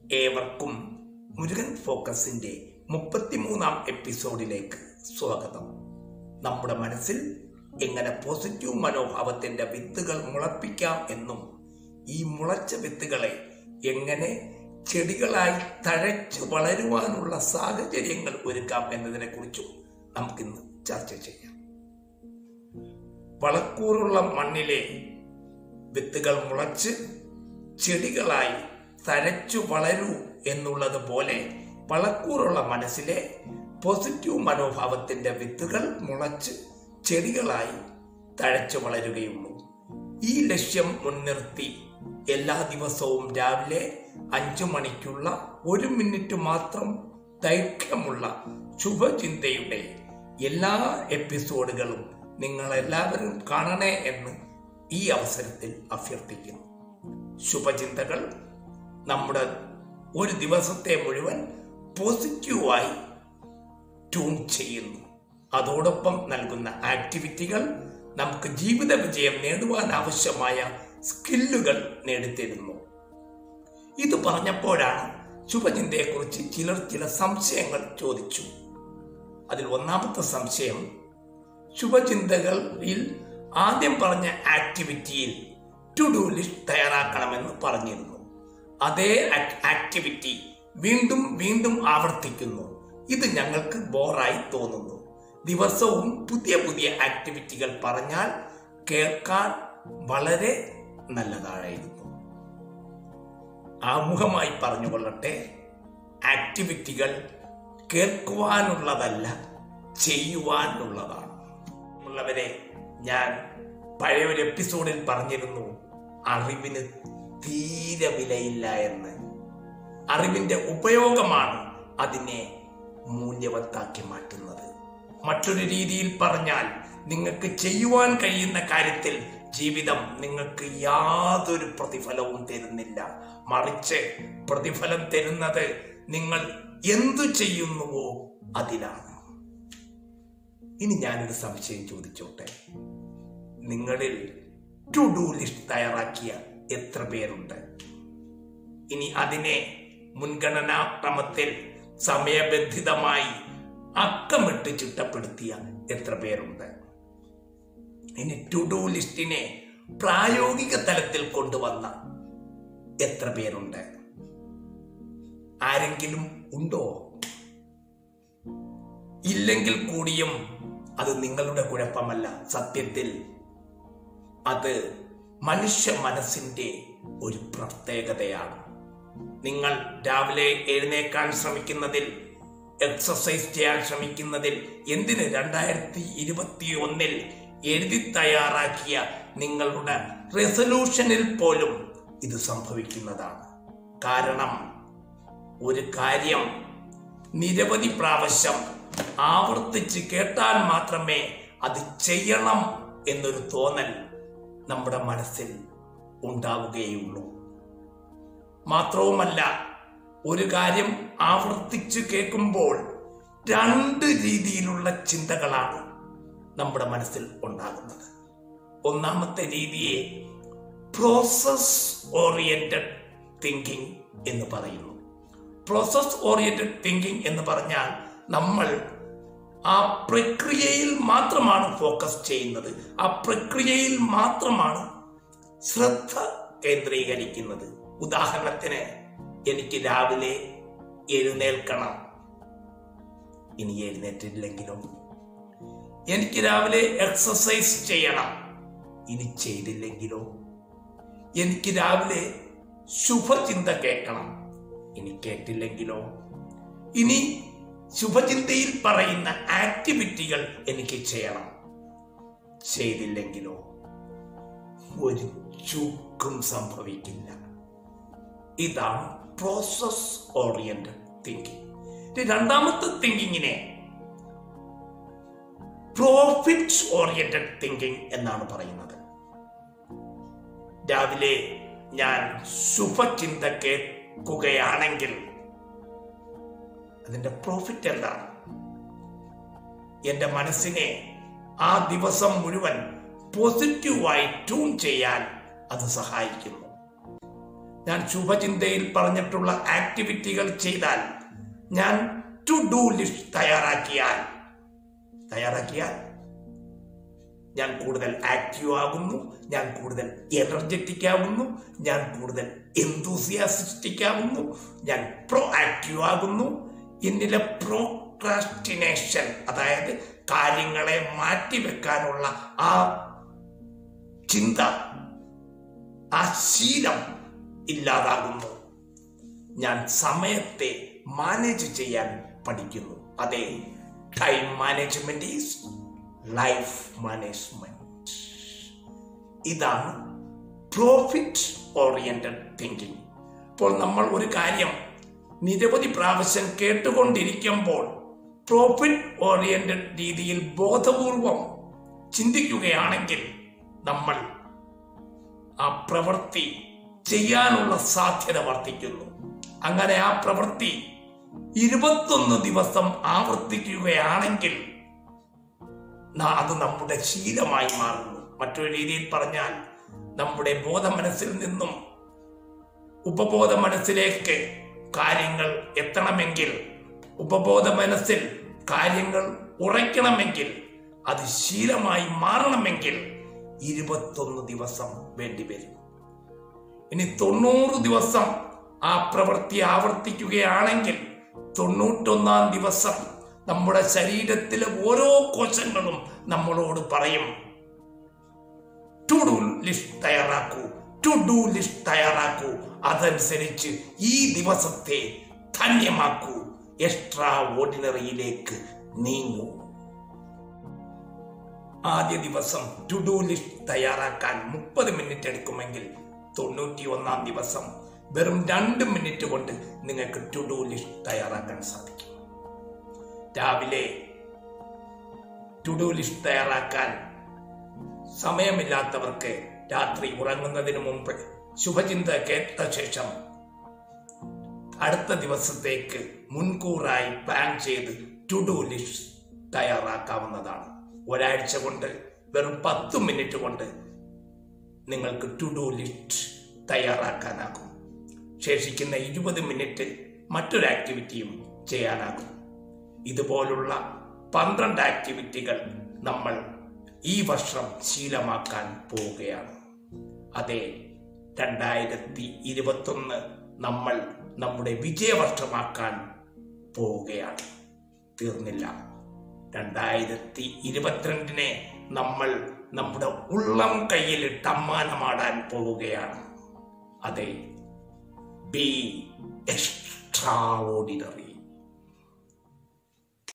ഏവർക്കും മുരുകൻ ഫോക്കസിന്റെ മുപ്പത്തിമൂന്നാം എപ്പിസോഡിലേക്ക് സ്വാഗതം നമ്മുടെ മനസ്സിൽ എങ്ങനെ പോസിറ്റീവ് മനോഭാവത്തിന്റെ വിത്തുകൾ മുളപ്പിക്കാം എന്നും ഈ മുളച്ച വിത്തുകളെ എങ്ങനെ ചെടികളായി തഴച്ചു വളരുവാനുള്ള സാഹചര്യങ്ങൾ ഒരുക്കാം എന്നതിനെ കുറിച്ചും നമുക്കിന്ന് ചർച്ച ചെയ്യാം വളക്കൂറുള്ള മണ്ണിലെ വിത്തുകൾ മുളച്ച് ചെടികളായി തഴച്ചു വളരൂ എന്നുള്ളത് പോലെ വളക്കൂറുള്ള മനസ്സിലെ പോസിറ്റീവ് മനോഭാവത്തിന്റെ വിത്തുകൾ മുളച്ച് ചെടികളായി തഴച്ചു വളരുകയുള്ളൂ ഈ ലക്ഷ്യം മുൻനിർത്തി എല്ലാ ദിവസവും രാവിലെ അഞ്ചു മണിക്കുള്ള ഒരു മിനിറ്റ് മാത്രം ദൈർഘ്യമുള്ള ശുഭചിന്തയുടെ എല്ലാ എപ്പിസോഡുകളും നിങ്ങൾ എല്ലാവരും കാണണേ എന്ന് ഈ അവസരത്തിൽ അഭ്യർത്ഥിക്കുന്നു ശുഭചിന്തകൾ നമ്മുടെ ഒരു ദിവസത്തെ മുഴുവൻ പോസിറ്റീവായി ട്യൂൺ ചെയ്യുന്നു അതോടൊപ്പം നൽകുന്ന ആക്ടിവിറ്റികൾ നമുക്ക് ജീവിത വിജയം നേടുവാൻ ആവശ്യമായ സ്കില്ലുകൾ നേടിത്തരുന്നു ഇത് പറഞ്ഞപ്പോഴാണ് ശുഭചിന്തയെക്കുറിച്ച് ചിലർ ചില സംശയങ്ങൾ ചോദിച്ചു അതിൽ ഒന്നാമത്തെ സംശയം ശുഭചിന്തകളിൽ ആദ്യം പറഞ്ഞ ആക്ടിവിറ്റിയിൽ ടു ഡു ലിസ്റ്റ് തയ്യാറാക്കണമെന്ന് പറഞ്ഞിരുന്നു അതേ ആക്ടിവിറ്റി വീണ്ടും വീണ്ടും ആവർത്തിക്കുന്നു ഇത് ഞങ്ങൾക്ക് ബോറായി തോന്നുന്നു ദിവസവും പുതിയ പുതിയ ആക്ടിവിറ്റികൾ പറഞ്ഞാൽ കേൾക്കാൻ വളരെ നല്ലതായിരുന്നു ആമുഖമായി പറഞ്ഞുകൊള്ളട്ടെ ആക്ടിവിറ്റികൾ കേൾക്കുവാനുള്ളതല്ല ചെയ്യുവാനുള്ളതാണ് ഉള്ളവരെ ഞാൻ പഴയ ഒരു എപ്പിസോഡിൽ പറഞ്ഞിരുന്നു അറിവിന് തീരെ വിലയില്ല എന്ന് അറിവിന്റെ ഉപയോഗമാണ് അതിനെ മൂല്യവത്താക്കി മാറ്റുന്നത് മറ്റൊരു രീതിയിൽ പറഞ്ഞാൽ നിങ്ങൾക്ക് ചെയ്യുവാൻ കഴിയുന്ന കാര്യത്തിൽ ജീവിതം നിങ്ങൾക്ക് യാതൊരു പ്രതിഫലവും തരുന്നില്ല മറിച്ച് പ്രതിഫലം തരുന്നത് നിങ്ങൾ എന്തു ചെയ്യുന്നുവോ അതിലാണ് ഇനി ഞാനൊരു സംശയം ചോദിച്ചോട്ടെ നിങ്ങളിൽ ടു ഡു ലിസ്റ്റ് തയ്യാറാക്കിയ എത്ര പേരുണ്ട് ഇനി അതിനെ മുൻഗണനാക്രമത്തിൽ സമയബന്ധിതമായി അക്കമിട്ട് ചിട്ടപ്പെടുത്തിയ എത്ര പേരുണ്ട് ഇനി ടു ഡു ലിസ്റ്റിനെ പ്രായോഗിക തലത്തിൽ കൊണ്ടുവന്ന എത്ര പേരുണ്ട് ആരെങ്കിലും ഉണ്ടോ ഇല്ലെങ്കിൽ കൂടിയും അത് നിങ്ങളുടെ കുഴപ്പമല്ല സത്യത്തിൽ അത് മനുഷ്യ മനസ്സിന്റെ ഒരു പ്രത്യേകതയാണ് നിങ്ങൾ രാവിലെ എഴുന്നേക്കാൻ ശ്രമിക്കുന്നതിൽ എക്സസൈസ് ചെയ്യാൻ ശ്രമിക്കുന്നതിൽ എന്തിന് രണ്ടായിരത്തി ഇരുപത്തി ഒന്നിൽ എഴുതി തയ്യാറാക്കിയ നിങ്ങളുടെ റെസൊല്യൂഷനിൽ പോലും ഇത് സംഭവിക്കുന്നതാണ് കാരണം ഒരു കാര്യം നിരവധി പ്രാവശ്യം ആവർത്തിച്ച് കേട്ടാൽ മാത്രമേ അത് ചെയ്യണം എന്നൊരു തോന്നൽ നമ്മുടെ മനസ്സിൽ ഉണ്ടാവുകയുള്ളൂ മാത്രവുമല്ല ഒരു കാര്യം ആവർത്തിച്ച് കേൾക്കുമ്പോൾ രണ്ട് രീതിയിലുള്ള ചിന്തകളാണ് നമ്മുടെ മനസ്സിൽ ഉണ്ടാകുന്നത് ഒന്നാമത്തെ രീതിയെ പ്രോസസ് ഓറിയന്റഡ് തിങ്കിങ് എന്ന് പറയുന്നു പ്രോസസ് ഓറിയന്റഡ് തിങ്കിങ് എന്ന് പറഞ്ഞാൽ നമ്മൾ ആ പ്രക്രിയയിൽ മാത്രമാണ് ഫോക്കസ് ചെയ്യുന്നത് ആ പ്രക്രിയയിൽ മാത്രമാണ് ശ്രദ്ധ കേന്ദ്രീകരിക്കുന്നത് ഉദാഹരണത്തിന് എനിക്ക് രാവിലെ എഴുന്നേൽക്കണം ഇനി എഴുന്നേറ്റില്ലെങ്കിലും എനിക്ക് രാവിലെ എക്സസൈസ് ചെയ്യണം ഇനി ചെയ്തില്ലെങ്കിലോ എനിക്ക് രാവിലെ ശുഭചിന്ത കേൾക്കണം ഇനി കേട്ടില്ലെങ്കിലോ ഇനി ശുഭചിന്തയിൽ പറയുന്ന ആക്ടിവിറ്റികൾ എനിക്ക് ചെയ്യണം ചെയ്തില്ലെങ്കിലോ ഒരു ചുക്കും സംഭവിക്കില്ല ഇതാണ് പ്രോസസ് ഓറിയന്റഡ് തിങ്കിങ് രണ്ടാമത്തെ തിങ്കിങ്ങിനെ പ്രോഫിറ്റ് ഓറിയന്റഡ് തിങ്കിങ് എന്നാണ് പറയുന്നത് രാവിലെ ഞാൻ ശുഭചിന്ത കേൾക്കുകയാണെങ്കിൽ അതിന്റെ പ്രോഫിറ്റ് എന്താണ് എന്റെ മനസ്സിനെ ആ ദിവസം മുഴുവൻ പോസിറ്റീവായി ട്യൂൺ ചെയ്യാൻ അത് സഹായിക്കുന്നു ഞാൻ ശുഭചിന്തയിൽ പറഞ്ഞിട്ടുള്ള ആക്ടിവിറ്റികൾ ചെയ്താൽ ഞാൻ ടു ഡു ലിസ്റ്റ് തയ്യാറാക്കിയാൽ തയ്യാറാക്കിയാൽ ഞാൻ കൂടുതൽ ആക്റ്റീവ് ആകുന്നു ഞാൻ കൂടുതൽ എനർജറ്റിക് ആകുന്നു ഞാൻ കൂടുതൽ എന്തൂസിയാസിസ്റ്റിക് ആകുന്നു ഞാൻ പ്രോ ആക്റ്റീവ് ആകുന്നു എന്നിലെ പ്രോക്രാസ്റ്റിനേഷൻ അതായത് കാര്യങ്ങളെ മാറ്റിവെക്കാനുള്ള ആ ചിന്ത ആ ശീലം ഇല്ലാതാകുന്നു ഞാൻ സമയത്തെ മാനേജ് ചെയ്യാൻ പഠിക്കുന്നു അതെ time management is life management ഇതാണ് പ്രോഫിറ്റ് ഓറിയന്റഡ് തിങ്കിങ് ഇപ്പോൾ നമ്മൾ ഒരു കാര്യം നിരവധി പ്രാവശ്യം കേട്ടുകൊണ്ടിരിക്കുമ്പോൾ പ്രോഫിറ്റ് ഓറിയന്റഡ് രീതിയിൽ ബോധപൂർവം ചിന്തിക്കുകയാണെങ്കിൽ നമ്മൾ ആ പ്രവൃത്തി ചെയ്യാനുള്ള സാധ്യത വർദ്ധിക്കുന്നു അങ്ങനെ ആ പ്രവൃത്തി ഇരുപത്തൊന്ന് ദിവസം ആവർത്തിക്കുകയാണെങ്കിൽ ന- അത് നമ്മുടെ ശീലമായി മാറുന്നു മറ്റൊരു രീതിയിൽ പറഞ്ഞാൽ നമ്മുടെ ബോധ മനസ്സിൽ നിന്നും ഉപബോധ മനസ്സിലേക്ക് കാര്യങ്ങൾ എത്തണമെങ്കിൽ ഉപബോധ മനസ്സിൽ കാര്യങ്ങൾ ഉറയ്ക്കണമെങ്കിൽ അത് ശീലമായി മാറണമെങ്കിൽ ഇരുപത്തൊന്ന് ദിവസം വേണ്ടിവരും ഇനി തൊണ്ണൂറ് ദിവസം ആ പ്രവൃത്തി ആവർത്തിക്കുകയാണെങ്കിൽ തൊണ്ണൂറ്റൊന്നാം ദിവസം നമ്മുടെ ശരീരത്തിലെ ഓരോ കോശങ്ങളും നമ്മളോട് പറയും ടു ഡു ലിസ്റ്റ് തയ്യാറാക്കൂ ടു ഡു ലിസ്റ്റ് തയ്യാറാക്കൂ അതനുസരിച്ച് ഈ ദിവസത്തെ ധന്യമാക്കൂ എക്സ്ട്രാ ഓർഡിനറിയിലേക്ക് നീങ്ങൂ ആദ്യ ദിവസം ടു ഡു ലിസ്റ്റ് തയ്യാറാക്കാൻ മുപ്പത് മിനിറ്റ് എടുക്കുമെങ്കിൽ തൊണ്ണൂറ്റി ഒന്നാം ദിവസം വെറും രണ്ട് മിനിറ്റ് കൊണ്ട് നിങ്ങൾക്ക് ടു ഡു ലിസ്റ്റ് തയ്യാറാക്കാൻ സാധിക്കും രാവിലെ ടു ഡു ലിസ്റ്റ് തയ്യാറാക്കാൻ സമയമില്ലാത്തവർക്ക് രാത്രി ഉറങ്ങുന്നതിന് മുമ്പ് ശുഭചിന്ത കേട്ട ശേഷം അടുത്ത ദിവസത്തേക്ക് മുൻകൂറായി പ്ലാൻ ചെയ്ത് ടു ഡു ലിസ്റ്റ് തയ്യാറാക്കാവുന്നതാണ് ഒരാഴ്ച കൊണ്ട് വെറും പത്ത് മിനിറ്റ് കൊണ്ട് നിങ്ങൾക്ക് ടു ഡു ലിസ്റ്റ് തയ്യാറാക്കാനാകും ശേഷിക്കുന്ന ഇരുപത് മിനിറ്റ് മറ്റൊരു ആക്ടിവിറ്റിയും ചെയ്യാനാകും ഇതുപോലുള്ള പന്ത്രണ്ട് ആക്ടിവിറ്റികൾ നമ്മൾ ഈ വർഷം ശീലമാക്കാൻ പോവുകയാണ് അതെ രണ്ടായിരത്തി ഇരുപത്തൊന്ന് നമ്മൾ നമ്മുടെ വിജയവർഷമാക്കാൻ പോവുകയാണ് തീർന്നില്ല രണ്ടായിരത്തി ഇരുപത്തിരണ്ടിനെ നമ്മൾ നമ്മുടെ ഉള്ളം കയ്യിലിട്ട് അമ്മാനമാടാൻ പോവുകയാണ് അതെ ബി എക്സ്ട്രാ ഓർഡിനറി